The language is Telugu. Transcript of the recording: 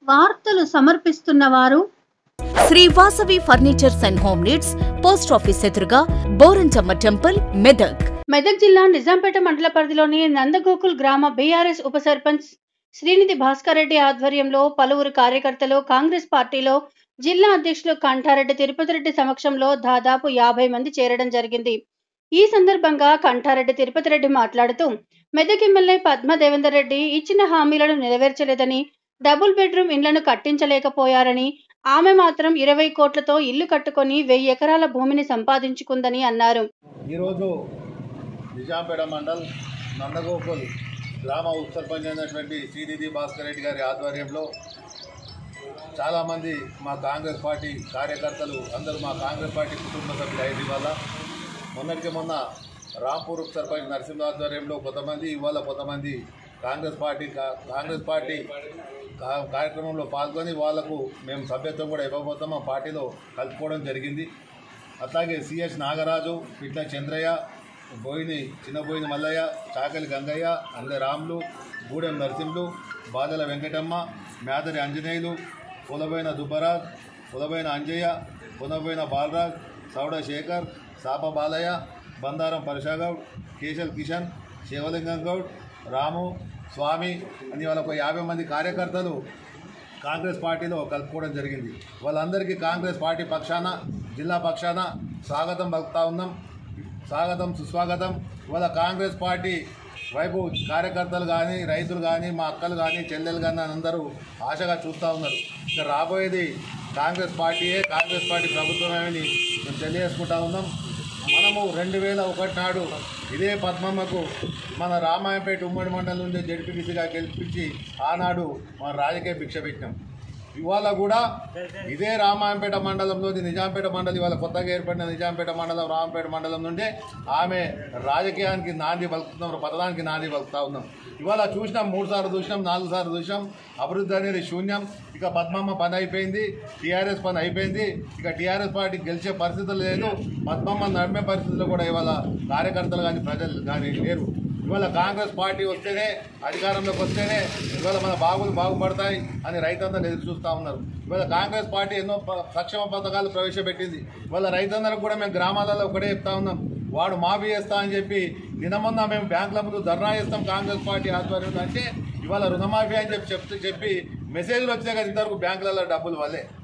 వార్తలు సమర్పిస్తున్న వారు Shri Vasavi furnitures and home needs post office ఎదురుగా బోరంచమ్మ టెంపుల్ మెదక్ మెదక్ జిల్లా నిజాంపేట మండల పరిధిలోని నందగోకుల్ గ్రామ బీఆర్ఎస్ ఉప సర్పంచ్ శ్రీనిధి భాస్కర్ రెడ్డి ఆధ్వర్యంలో పలువురు కార్యకర్తలు కాంగ్రెస్ పార్టీలో జిల్లా అధ్యక్షులు కంఠారెడ్డి తిరుపతి రెడ్డి సమక్షంలో దాదాపు యాభై మంది చేరడం జరిగింది ఈ సందర్భంగా కంఠారెడ్డి తిరుపతి రెడ్డి మాట్లాడుతూ మెదక్ ఎమ్మెల్యే పద్మ దేవేందర్ రెడ్డి ఇచ్చిన హామీలను నెరవేర్చలేదని డబుల్ బెడ్రూమ్ ఇండ్లను కట్టించలేకపోయారని ఆమె మాత్రం ఇరవై కోట్లతో ఇల్లు కట్టుకొని వెయ్యి ఎకరాల భూమిని సంపాదించుకుందని అన్నారు ఈరోజు నిజాంపేట మండల్ నందగోకుల్ గ్రామ ఉప సర్పంచ్ అయినటువంటి శ్రీనిధి భాస్కర్ రెడ్డి గారి ఆధ్వర్యంలో చాలామంది మా కాంగ్రెస్ పార్టీ కార్యకర్తలు అందరూ మా కాంగ్రెస్ పార్టీ కుటుంబ సభ్యులు అయ్యేది వల్ల మొన్నటికి మొన్న రాంపూర్ ఉప సర్పంచ్ నరసింహ ఆధ్వర్యంలో కొంతమంది ఇవాళ కొంతమంది కాంగ్రెస్ పార్టీ కా- కాంగ్రెస్ పార్టీ కా- కార్యక్రమంలో పాల్గొని వాళ్లకు మేము సభ్యత్వం కూడా ఇవ్వబోతాం మా పార్టీలో కలుపుకోవడం జరిగింది అట్లాగే సిఎస్ నాగరాజు పిట్ల చంద్రయ్య బోయిని చిన్నబోయిని మల్లయ్య చాకలి గంగయ్య అందె రాములు గూడెం నరసింహులు బాదల వెంకటమ్మ మేదరి ఆంజనేయులు పులబైన దుబ్బరాజ్ పులబైన అంజయ్య పునబైన బాలరాజ్ సౌడ శేఖర్ సాప బాలయ్య బందారం పరశాగౌడ్ కేశల్ కిషన్ శివలింగం గౌడ్ రాము స్వామి అని వాళ్ళ ఒక యాభై మంది కార్యకర్తలు కాంగ్రెస్ పార్టీలో కలుపుకోవడం జరిగింది వాళ్ళందరికీ కాంగ్రెస్ పార్టీ పక్షాన జిల్లా పక్షాన స్వాగతం పలుకుతా ఉన్నాం స్వాగతం సుస్వాగతం ఇవాళ కాంగ్రెస్ పార్టీ వైపు కార్యకర్తలు కానీ రైతులు కానీ మా అక్కలు కానీ చెల్లెలు కానీ అందరూ ఆశగా చూస్తూ ఉన్నారు ఇక రాబోయేది కాంగ్రెస్ పార్టీయే కాంగ్రెస్ పార్టీ ప్రభుత్వమే అని మేము తెలియజేసుకుంటా ఉన్నాం మనము రెండు వేల ఒకటి నాడు ఇదే పద్మమ్మకు మన రామాయంపేట ఉమ్మడి మండలం నుండి జడ్పీటీసీగా గెలిపించి ఆనాడు మన రాజకీయ భిక్ష పెట్టినాం ఇవాళ కూడా ఇదే రామాయంపేట మండలంలోని నిజాంపేట మండలం ఇవాళ కొత్తగా ఏర్పడిన నిజాంపేట మండలం రామంపేట మండలం నుండి ఆమె రాజకీయానికి నాంది పలుకుతున్నాం పథకానికి నాంది పలుకుతా ఉన్నాం ఇవాళ చూసినాం మూడు సార్లు చూసినాం నాలుగు సార్లు చూసినాం అభివృద్ధి అనేది శూన్యం ఇక పద్మమ్మ పని అయిపోయింది టీఆర్ఎస్ పని అయిపోయింది ఇక టీఆర్ఎస్ పార్టీ గెలిచే పరిస్థితులు లేదు పద్మమ్మ నడిమే పరిస్థితుల్లో కూడా ఇవాళ కార్యకర్తలు కానీ ప్రజలు కానీ లేరు ఇవాళ కాంగ్రెస్ పార్టీ వస్తేనే అధికారంలోకి వస్తేనే ఇవాళ మన బాగులు బాగుపడతాయి అని రైతందరూ ఎదురు చూస్తూ ఉన్నారు ఇవాళ కాంగ్రెస్ పార్టీ ఎన్నో ప- సంక్షేమ పథకాలు ప్రవేశపెట్టింది ఇవాళ రైతందరికి కూడా మేము గ్రామాలలో ఒకటే చెప్తా ఉన్నాం వాడు మాఫీ చేస్తా అని చెప్పి నిన్న మొన్న మేము బ్యాంకుల ముందు ధర్నా చేస్తాం కాంగ్రెస్ పార్టీ ఆధ్వర్యంలో అంటే ఇవాళ రుణమాఫీ అని చెప్పి చెప్తూ చెప్పి మెసేజ్లు వచ్చాయి కదా ఇంతవరకు బ్యాంకులలో డబ్బులు వల్లే